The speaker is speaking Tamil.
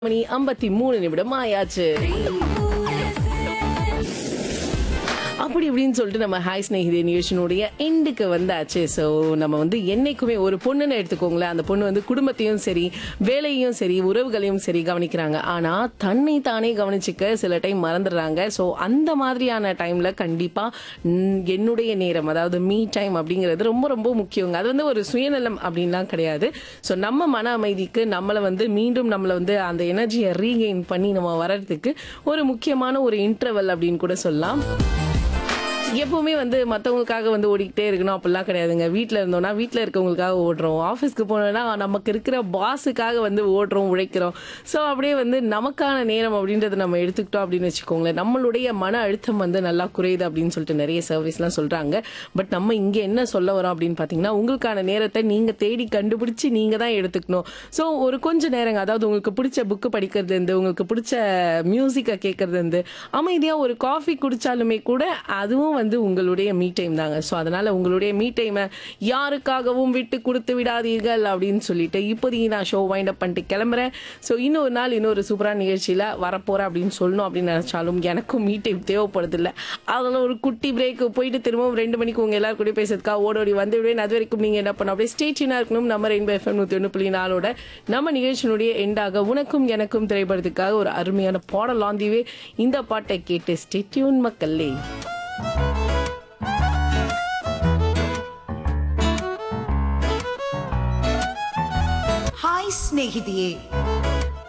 மணி ஐம்பத்தி மூணு நிமிடம் ஆயாச்சு அப்படி இப்படின்னு சொல்லிட்டு நம்ம ஹாய் ஸ்நேகிதே நிகழ்ச்சியினுடைய எண்டுக்கு வந்தாச்சு ஸோ நம்ம வந்து என்னைக்குமே ஒரு பொண்ணுன்னு எடுத்துக்கோங்களேன் அந்த பொண்ணு வந்து குடும்பத்தையும் சரி வேலையும் சரி உறவுகளையும் சரி கவனிக்கிறாங்க ஆனா தன்னை தானே கவனிச்சுக்க சில டைம் மறந்துடுறாங்க ஸோ அந்த மாதிரியான டைம்ல கண்டிப்பா ம், என்னுடைய நேரம் அதாவது மீ டைம் அப்படிங்கிறது ரொம்ப ரொம்ப முக்கியங்க அது வந்து ஒரு சுயநலம் அப்படின்லாம் கிடையாது ஸோ நம்ம மன அமைதிக்கு நம்மளை வந்து மீண்டும் நம்மளை வந்து அந்த எனர்ஜியை ரீகெயின் பண்ணி நம்ம வர்றதுக்கு ஒரு முக்கியமான ஒரு இன்டர்வல் அப்படின்னு கூட சொல்லலாம் எப்பவுமே வந்து மற்றவங்களுக்காக வந்து ஓடிக்கிட்டே இருக்கணும் அப்படிலாம் கிடையாதுங்க வீட்டில் இருந்தோம்னா வீட்டில் இருக்கவங்களுக்காக ஓடுறோம் ஆஃபீஸ்க்கு போனோம்னா நமக்கு இருக்கிற பாஸுக்காக வந்து ஓடுறோம் உழைக்கிறோம் ஸோ அப்படியே வந்து நமக்கான நேரம் அப்படின்றத நம்ம எடுத்துக்கிட்டோம் அப்படின்னு வச்சுக்கோங்களேன் நம்மளுடைய மன அழுத்தம் வந்து நல்லா குறையுது அப்படின்னு சொல்லிட்டு நிறைய சர்வீஸ்லாம் சொல்கிறாங்க பட் நம்ம இங்கே என்ன சொல்ல வரோம் அப்படின்னு பார்த்தீங்கன்னா உங்களுக்கான நேரத்தை நீங்கள் தேடி கண்டுபிடிச்சி நீங்கள் தான் எடுத்துக்கணும் ஸோ ஒரு கொஞ்ச நேரங்க அதாவது உங்களுக்கு பிடிச்ச புக்கு படிக்கிறது இருந்து உங்களுக்கு பிடிச்ச மியூசிக்கை கேட்கறது இருந்து அமைதியாக ஒரு காஃபி குடிச்சாலுமே கூட அதுவும் வந்து உங்களுடைய மீ டைம் தாங்க ஸோ அதனால உங்களுடைய மீ டைமை யாருக்காகவும் விட்டு கொடுத்து விடாதீர்கள் அப்படின்னு சொல்லிட்டு இப்போதைக்கு நான் ஷோ வைண்ட் அப் பண்ணிட்டு கிளம்புறேன் ஸோ இன்னொரு நாள் இன்னொரு சூப்பரான நிகழ்ச்சியில் வரப்போகிறேன் அப்படின்னு சொல்லணும் அப்படின்னு நினச்சாலும் எனக்கும் மீ டைம் தேவைப்படுது இல்லை அதில் ஒரு குட்டி பிரேக் போயிட்டு திரும்பவும் ரெண்டு மணிக்கு உங்கள் எல்லாரும் கூட பேசுறதுக்காக ஓடோடி வந்து விடுவேன் அது வரைக்கும் நீங்கள் என்ன பண்ணணும் அப்படியே ஸ்டேச்சினாக இருக்கணும் நம்ம ரெயின்போ எஃப்எம் நூற்றி ஒன்று புள்ளி நாளோட நம்ம நிகழ்ச்சியினுடைய எண்டாக உனக்கும் எனக்கும் திரைப்படத்துக்காக ஒரு அருமையான பாடல் ஆந்திவே இந்த பாட்டை கேட்டு ஸ்டேட்யூன் மக்களே ಹಾಯ್ ಸ್ನೇಹಿತೆಯೇ